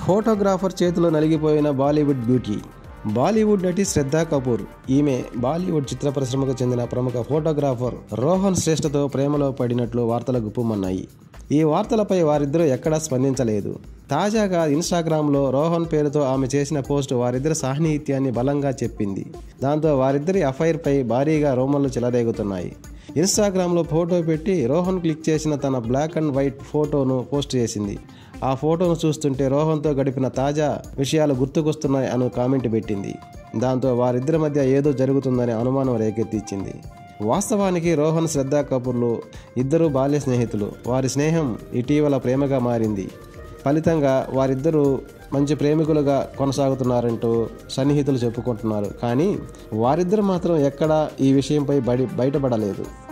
photographer చేతిలో నలిగిపోయిన Bollywood beauty Bollywood నటి శ్రద్ధా కపూర్ ఈమె బాలీవుడ్ చిత్ర పరిశ్రమకు చెందిన ప్రముఖ ఫోటోగ్రాఫర్ రోహన్ శ్రేష్ఠతో ప్రేమలో పడినట్లు వార్తలు గుప్పుమన్నాయి ఈ వార్తలపై వారిద్దరూ ఎక్కడా స్పందించలేదు తాజాగా ఇన్స్టాగ్రామ్లో రోహన్ పేరుతో ఆమె చేసిన పోస్ట్ వారిద్దరి సాన్నిహిత్యాన్ని బలంగా చెప్పింది దాంతో వారిద్దరి అఫైర్పై భారీగా రోమన్లు చెలరేగుతున్నాయి ఇన్స్టాగ్రామ్లో ఫోటో పెట్టి రోహన్ క్లిక్ చేసిన తన బ్లాక్ అండ్ వైట్ ఫోటోను పోస్ట్ చేసింది ఆ ఫోటోను చూస్తుంటే రోహన్తో గడిపిన తాజా విషయాలు గుర్తుకొస్తున్నాయి అని కామెంట్ పెట్టింది దాంతో వారిద్దరి మధ్య ఏదో జరుగుతుందనే అనుమానం రేకెత్తించింది వాస్తవానికి రోహన్ శ్రద్ధా కపూర్లు ఇద్దరు బాల్య స్నేహితులు వారి స్నేహం ఇటీవల ప్రేమగా మారింది ఫలితంగా వారిద్దరూ మంచి ప్రేమికులుగా కొనసాగుతున్నారంటూ సన్నిహితులు చెప్పుకుంటున్నారు కానీ వారిద్దరు మాత్రం ఎక్కడా ఈ విషయంపై బడి బయటపడలేదు